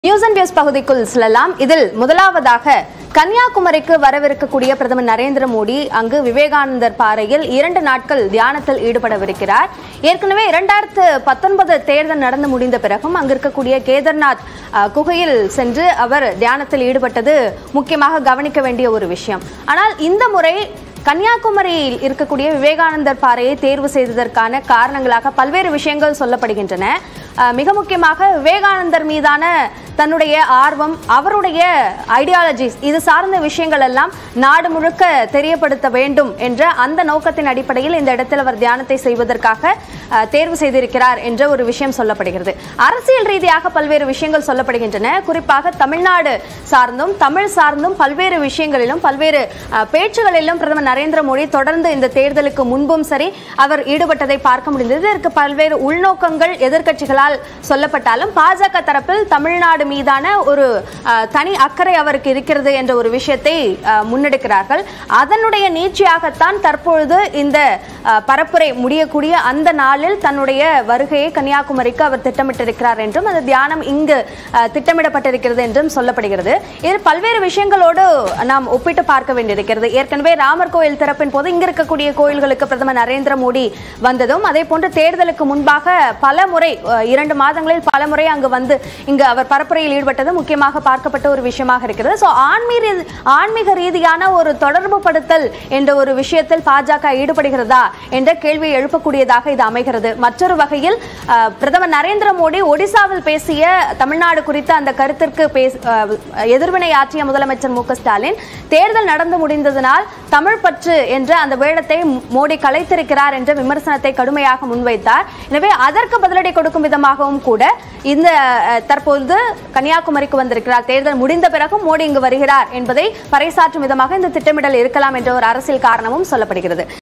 news and views பகுதிக்குள் செல்லலாம் இதில் முதலாவதாக கன்னியாகுமரிக்கு வரவிருக்கக்கூடிய பிரதமர் நரேந்திர மோடி அங்கு விவேகானந்தர் பாறையில் இரண்டு நாட்கள் தியானத்தில் ஈடுபடவிருக்கிறார் ஏற்கனவே இரண்டாயிரத்து பத்தொன்பது தேர்தல் நடந்து முடிந்த பிறகும் அங்கு இருக்கக்கூடிய கேதார்நாத் அஹ், குகையில் சென்று அவர் தியானத்தில் ஈடுபட்டது முக்கியமாக கவனிக்க வேண்டிய ஒரு விஷயம் ஆனால் இந்த முறை கன்னியாகுமரியில் இருக்கக்கூடிய விவேகானந்தர் பாறையை தேர்வு செய்ததற்கான காரணங்களாக பல்வேறு விஷயங்கள் சொல்லப்படுகின்றன அஹ், மிக முக்கியமாக விவேகானந்தர் மீதான தன்னுடைய ஆர்வம் அவருடைய ஐடியாலஜிஸ் இது சார்ந்த விஷயங்கள் எல்லாம் நாடு முழுக்க தெரியப்படுத்த வேண்டும் என்ற அந்த நோக்கத்தின் அடிப்படையில் இந்த இடத்தில் அவர் தியானத்தை செய்வதற்காக அஹ், தேர்வு செய்திருக்கிறார் என்ற ஒரு விஷயம் சொல்லப்படுகிறது அரசியல் ரீதியாக பல்வேறு விஷயங்கள் சொல்லப்படுகின்றன குறிப்பாக தமிழ்நாடு சார்ந்தும் தமிழ் சார்ந்தும் பல்வேறு விஷயங்களிலும் பல்வேறு அஹ், பேச்சுகளிலும் பிரதமர் நரேந்திர மோடி தொடர்ந்து இந்த தேர்தலுக்கு முன்பும் சரி அவர் ஈடுபட்டதை பார்க்க முடிந்தது இதற்கு பல்வேறு உள்நோக்கங்கள் எதிர்க்கட்சிகளால் சொல்லப்பட்டாலும் பாஜக தரப்பில் தமிழ்நாடு மீதான ஒரு அஹ், தனி அக்கறை அவருக்கு இருக்கிறது என்ற ஒரு விஷயத்தை அஹ், முன்னெடுக்கிறார்கள் அதனுடைய நீட்சியாகத்தான் தற்பொழுது இந்த அஹ், பரப்புரை முடியக்கூடிய அந்த நாளில் தன்னுடைய வருகையை கன்னியாகுமரிக்கு அவர் திட்டமிட்டிருக்கிறார் என்றும் அந்த தியானம் இங்கு அஹ், திட்டமிடப்பட்டிருக்கிறது என்றும் சொல்லப்படுகிறது இதில் பல்வேறு விஷயங்களோடு நாம் ஒப்பிட்டு பார்க்க வேண்டியிருக்கிறது ஏற்கனவே ராமர் கோயில் திறப்பின் போது இங்க இருக்கக்கூடிய கோயில்களுக்கு பிரதமர் நரேந்திர மோடி வந்ததும் அதே போன்று தேர்தலுக்கு முன்பாக பல முறை அஹ், இரண்டு மாதங்களில் பல முறை அங்கு வந்து இங்கு அவர் பரப்புரையில் ஈடுபட்டது முக்கியமாக பார்க்கப்பட்ட ஒரு விஷயமாக இருக்கிறது ஸோ ஆன்மீக ஆன்மீக ரீதியான ஒரு தொடர்பு படுத்தல் என்ற ஒரு விஷயத்தில் பாஜக ஈடுபடுகிறதா என்ற கேள்வியை எழுப்பக்கூடியதாக இது அமைகிறது மற்றொரு வகையில் அஹ், பிரதமர் நரேந்திர மோடி ஒடிசாவில் பேசிய தமிழ்நாடு குறித்த அந்த கருத்திற்கு பேச அஹ், எதிர்வினை ஆற்றிய முதலமைச்சர் மு க ஸ்டாலின் தேர்தல் நடந்து முடிந்ததனால் தமிழ் பற்று என்ற அந்த வேடத்தை மோடி கலைத்திருக்கிறார் என்ற விமர்சனத்தை கடுமையாக முன்வைத்தார் எனவே அதற்கு பதிலடி கொடுக்கும் விதமாகவும் கூட இந்த அஹ், தற்பொழுது கன்னியாகுமரிக்கு வந்திருக்கிறார் தேர்தல் முடிந்த பிறகும் மோடி இங்கு வருகிறார் என்பதை பறைசாற்றும் விதமாக இந்த திட்டமிடல் இருக்கலாம் என்ற ஒரு அரசியல் காரணமும் சொல்லப்படுகிறது